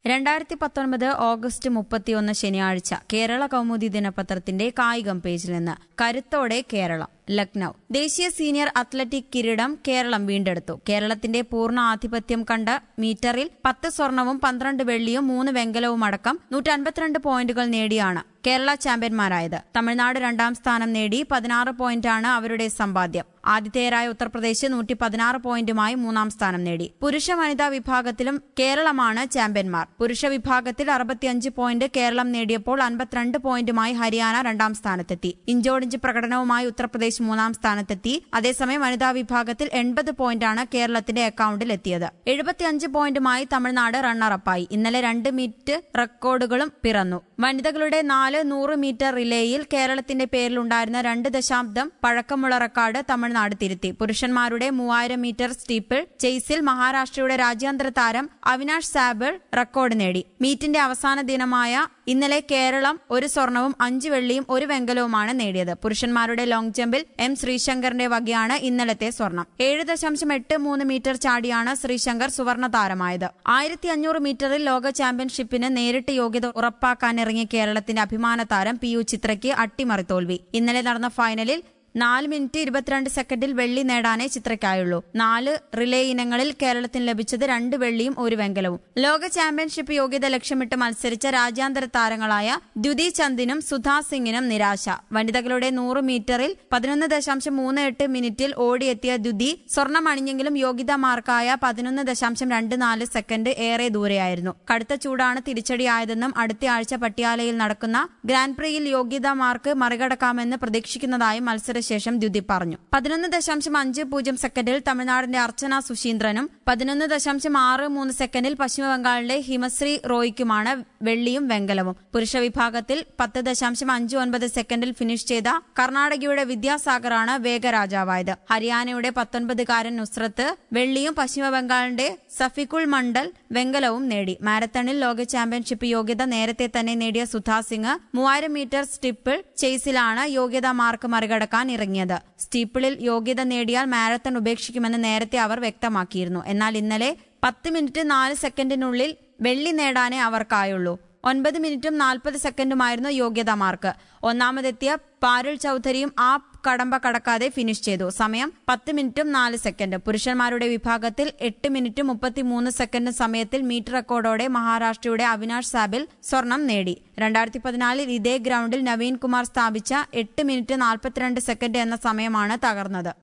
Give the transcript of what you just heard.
രണ്ടായിരത്തി പത്തൊൻപത് ഓഗസ്റ്റ് മുപ്പത്തിയൊന്ന് ശനിയാഴ്ച കേരള കൗമുദി ദിനപത്രത്തിന്റെ കായികം പേജിൽ നിന്ന് കരുത്തോടെ കേരളം ലക്നൌ ദേശീയ സീനിയർ അത്ലറ്റിക് കിരീടം കേരളം വീണ്ടെടുത്തു കേരളത്തിന്റെ പൂർണ്ണ ആധിപത്യം കണ്ട മീറ്ററിൽ പത്ത് സ്വർണവും പന്ത്രണ്ട് വെള്ളിയും മൂന്ന് വെങ്കലവും അടക്കം നൂറ്റി അൻപത്തിരണ്ട് പോയിന്റുകൾ നേടിയാണ് കേരള ചാമ്പ്യന്മാരായത് തമിഴ്നാട് രണ്ടാം സ്ഥാനം നേടി പതിനാറ് പോയിന്റാണ് അവരുടെ സമ്പാദ്യം ആതിഥേയരായ ഉത്തർപ്രദേശ് നൂറ്റി പതിനാറ് പോയിന്റുമായി മൂന്നാം സ്ഥാനം നേടി പുരുഷ വനിതാ വിഭാഗത്തിലും കേരളമാണ് ചാമ്പ്യന്മാർ പുരുഷ വിഭാഗത്തിൽ അറുപത്തിയഞ്ച് പോയിന്റ് കേരളം നേടിയപ്പോൾ അൻപത്തിരണ്ട് പോയിന്റുമായി ഹരിയാന രണ്ടാം സ്ഥാനത്തെത്തി ഇഞ്ചോടിഞ്ച് പ്രകടനവുമായി ഉത്തർപ്രദേശ് മൂന്നാം സ്ഥാനത്തെത്തി അതേസമയം വനിതാ വിഭാഗത്തിൽ എൺപത് പോയിന്റാണ് കേരളത്തിന്റെ അക്കൌണ്ടിൽ എത്തിയത് എഴുപത്തിയഞ്ച് പോയിന്റുമായി തമിഴ്നാട് റണ്ണറപ്പായി ഇന്നലെ രണ്ട് മീറ്റ് റെക്കോർഡുകളും പിറന്നു വനിതകളുടെ നാല് നൂറ് മീറ്റർ റിലേയിൽ കേരളത്തിന്റെ പേരിലുണ്ടായിരുന്ന രണ്ട് ദശാബ്ദം പഴക്കമുള്ള റെക്കോർഡ് തമിഴ്നാട് തിരുത്തി പുരുഷന്മാരുടെ മൂവായിരം മീറ്റർ സ്റ്റീപ്പിൾ ചേസിൽ മഹാരാഷ്ട്രയുടെ രാജ്യാന്തര താരം അവിനാഷ് സാബിൾ റെക്കോർഡ് നേടി മീറ്റിന്റെ അവസാന ദിനമായ ഇന്നലെ കേരളം ഒരു സ്വർണവും അഞ്ച് വെള്ളിയും ഒരു വെങ്കലവുമാണ് നേടിയത് പുരുഷന്മാരുടെ ലോങ് ജമ്പിൽ എം ശ്രീശങ്കറിന്റെ വകയാണ് ഇന്നലത്തെ സ്വർണം ഏഴ് ദശാംശം എട്ട് മൂന്ന് മീറ്റർ ചാടിയാണ് ശ്രീശങ്കർ സുവർണ താരമായത് ആയിരത്തി അഞ്ഞൂറ് മീറ്ററിൽ ലോക ചാമ്പ്യൻഷിപ്പിന് നേരിട്ട് യോഗ്യത ഉറപ്പാക്കാനിറങ്ങിയ കേരളത്തിന്റെ അഭിമാന താരം പി യു ചിത്രയ്ക്ക് അട്ടിമറി തോൽവി ഇന്നലെ നടന്ന ഫൈനലിൽ നാല് മിനിറ്റ് ഇരുപത്തിരണ്ട് സെക്കൻഡിൽ വെള്ളി നേടാനേ ചിത്രയ്ക്കായുള്ളൂ നാല് റിലേ ഇനങ്ങളിൽ കേരളത്തിന് ലഭിച്ചത് രണ്ട് വെള്ളിയും ഒരു വെങ്കലവും ലോക ചാമ്പ്യൻഷിപ്പ് യോഗ്യത ലക്ഷ്യമിട്ട് മത്സരിച്ച രാജ്യാന്തര താരങ്ങളായ ദ്യുതി ചന്ദിനും സുധാ സിംഗിനും നിരാശ വനിതകളുടെ നൂറ് മീറ്ററിൽ പതിനൊന്ന് ദശാംശം മൂന്ന് എട്ട് മിനിറ്റിൽ ഓടിയെത്തിയ ദ്യുതി സ്വർണം അണിഞ്ഞെങ്കിലും യോഗ്യതാ മാർക്കായ പതിനൊന്ന് ദശാംശം രണ്ട് നാല് സെക്കൻഡ് ഏറെ ദൂരെയായിരുന്നു കടുത്ത ചൂടാണ് തിരിച്ചടിയായതെന്നും അടുത്ത ആഴ്ച പട്യാലയിൽ നടക്കുന്ന ഗ്രാൻഡ് പ്രിയിൽ യോഗ്യതാ മാർക്ക് മറികടക്കാമെന്ന് പ്രതീക്ഷിക്കുന്നതായും മത്സര ശേഷം ദ്യുതി പറഞ്ഞു പതിനൊന്ന് ദശാംശം അഞ്ച് പൂജ്യം സെക്കൻഡിൽ തമിഴ്നാടിന്റെ അർച്ചന സുശീന്ദ്രനും പതിനൊന്ന് ദശാംശം ആറ് മൂന്ന് സെക്കൻഡിൽ പശ്ചിമബംഗാളിന്റെ ഹിമശ്രീ റോയ്ക്കുമാണ് വെള്ളിയും വെങ്കലവും പുരുഷ വിഭാഗത്തിൽ പത്ത് ദശാംശം അഞ്ച് ഒൻപത് സെക്കൻഡിൽ ഫിനിഷ് ചെയ്ത കർണാടകയുടെ വിദ്യാസാഗറാണ് വേഗരാജാവായത് ഹരിയാനയുടെ പത്തൊൻപതുകാരൻ നുസ്രത്ത് വെള്ളിയും പശ്ചിമബംഗാളിന്റെ സഫിക്കുൾ മണ്ഡൽ വെങ്കലവും നേടി മാരത്തണിൽ ലോക ചാമ്പ്യൻഷിപ്പ് യോഗ്യത നേരത്തെ തന്നെ നേടിയ സുധാ സിംഗ് മൂവായിരം മീറ്റർ സ്റ്റിപ്പിൾ ചേസിലാണ് യോഗ്യതാ മാർക്ക് മറികടക്കാൻ ഇറങ്ങിയത് സ്റ്റീപ്പിളിൽ യോഗ്യത നേടിയാൽ മാരത്തൺ ഉപേക്ഷിക്കുമെന്ന് നേരത്തെ അവർ വ്യക്തമാക്കിയിരുന്നു എന്നാൽ ഇന്നലെ പത്ത് മിനിറ്റ് നാല് സെക്കൻഡിനുള്ളിൽ വെള്ളി നേടാനേ അവർക്കായുള്ളൂ ഒൻപത് മിനിറ്റും നാൽപ്പത് സെക്കൻഡുമായിരുന്നു യോഗ്യതാ മാർക്ക് ഒന്നാമതെത്തിയ പാരുൾ ചൌധരിയും ആ കടമ്പ കടക്കാതെ ഫിനിഷ് ചെയ്തു സമയം പത്ത് മിനിറ്റും നാല് സെക്കൻഡ് പുരുഷന്മാരുടെ വിഭാഗത്തിൽ എട്ട് മിനിറ്റ് മുപ്പത്തിമൂന്ന് സെക്കൻഡ് സമയത്തിൽ മീറ്റർ റെക്കോർഡോടെ മഹാരാഷ്ട്രയുടെ അവിനാഷ് സാബിൽ സ്വർണം നേടി രണ്ടായിരത്തി പതിനാലിൽ ഇതേ ഗ്രൌണ്ടിൽ നവീൻ കുമാർ സ്ഥാപിച്ച എട്ട് മിനിറ്റ് നാൽപ്പത്തിരണ്ട് സെക്കൻഡ് എന്ന സമയമാണ് തകർന്നത്